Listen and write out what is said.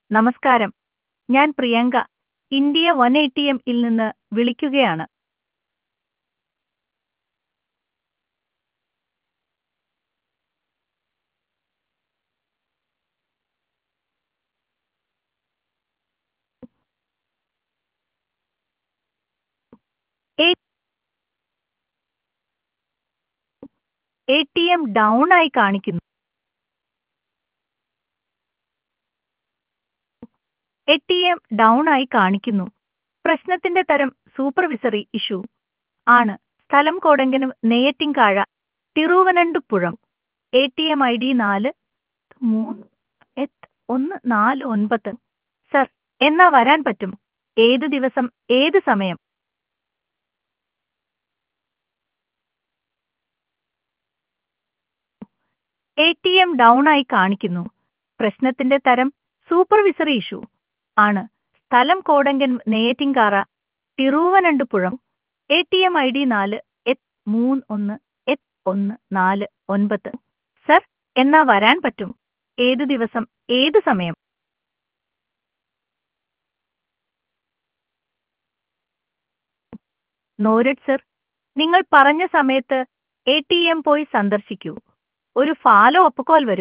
നമസ്കാരം ഞാൻ Priyanka India one eighty M ഇൽ നിന്ന് വിളിക്കുകയാണ് എ ടി എം ഡൗൺ ആയി കാണിക്കുന്നു എ ടി എം ഡൗൺ ആയി കാണിക്കുന്നു പ്രശ്നത്തിന്റെ തരം സൂപ്പർവിസറി ഇഷ്യൂ ആണ് സ്ഥലം കോടങ്കനും Neyyattinkara Thiruvananthapuram A T M I D നാല് മൂന്ന് എട്ട് ഒന്ന് നാല് ഒൻപത് സർ എന്നാ വരാൻ പറ്റും ഏത് ദിവസം ഏത് സമയം എ ടി എം ഡൗൺ ആയി കാണിക്കുന്നു പ്രശ്നത്തിന്റെ തരം സൂപ്പർവിസറി ഇഷ്യൂ ആണ് സ്ഥലം Kodangan Neyyattinkara Thiruvananthapuram A T M I D നാല് എട്ട് മൂന്ന് ഒന്ന് എട്ട് ഒന്ന് നാല് ഒൻപത് സർ എന്നാ വരാൻ പറ്റും ഏത് ദിവസം ഏത് സമയം നോരഡ് സർ നിങ്ങൾ പറഞ്ഞ സമയത്ത് എ ടി എം പോയി സന്ദർശിക്കൂ ഒരു ഫാലോ അപ്പ് കോൾ വരും